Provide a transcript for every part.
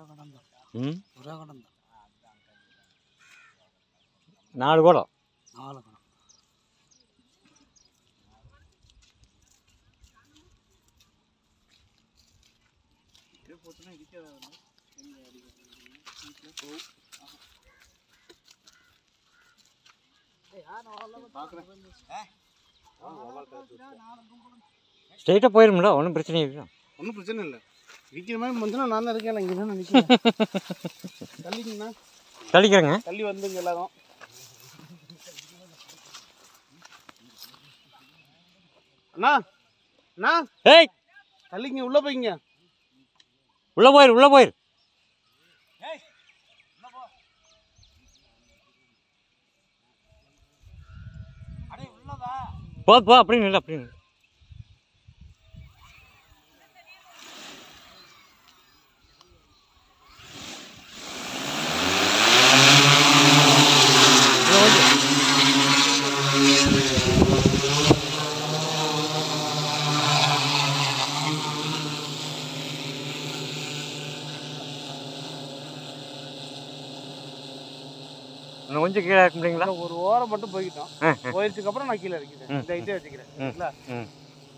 கடந்த ம் ஒரே கடந்த நாலு குடம் நாலு கடம் ஸ்ட்ரைட்டாக போயிரும்ல ஒன்றும் பிரச்சனை இல்லை ஒன்றும் பிரச்சனை இல்லை விற்கிற மாதிரி வந்துன்னா நான் தான் இருக்கேன் இங்கே தான் நிற்கிறேன் தள்ளிங்கண்ணா தள்ளிக்கிறேங்க தள்ளி வந்துங்க எல்லாரும் அண்ணா அண்ணா ஏய் தள்ளிங்க உள்ள போய்ங்க உள்ளே போயிரு உள்ளே போயிரு போ போ அப்படின்னு இல்லை அப்படின்னு இன்னும் கொஞ்சம் கீழே இருக்க முடியுங்களா இந்த ஒரு ஓரம் மட்டும் போய்கிட்டோம் ஆ, போயிடுச்சுக்கு அப்புறம் நான் கீழே இறக்கிட்டேன் ம். இந்த இதே வச்சுக்கிறேன் ம். சரிங்களா ம்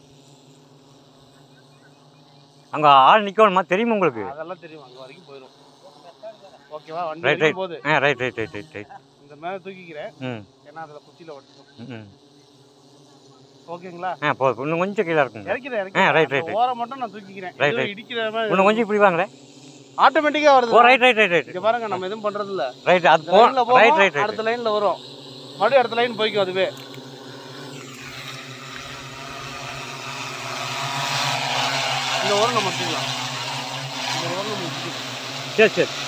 அங்கே ஆள் நிற்கணுமா தெரியுமா உங்களுக்கு அதெல்லாம் தெரியும் அங்கே வரைக்கும் போயிடும் ஓகேவா வண்டி ரைட் வரைக்கும் ரைட் போகுது ஆ right right right right right இந்த மேலே தூக்கிக்கிறேன் ம் ஏன்னா அதில் குச்சியில் ஒட்டணும் ம், ம் ஓகேங்களா ஆ போதும் இன்னும் கொஞ்சம் கீழே இருக்குங்க இறக்கிறேன் ஆ, right, இறக்கிறேன் right, அந்த ஓரம் மட்டும் நான் தூக்கிக்கிறேன் Right, எதுவும் right. இடிக்கிற மாதிரி இன்னும் கொஞ்சம் இப்படி வாங்களே ஆட்டோமேட்டிக்காக வருது ஓ ரைட் ரைட் ரைட் ரைட் இங்க பாருங்க நம்ம எதுவும் பண்றது இல்ல ரைட் அது இந்த போ லைன்ல போகும் ரைட் ரைட் ரைட் அடுத்த லைன்ல வரும் மறுபடியும் அடுத்த லைன் போய்க்கும் அதுவே இந்த ஓரம் நம்ம முடிச்சுக்கலாம் இந்த ஓரம் நம்ம முடிச்சுக்கலாம் சரி சரி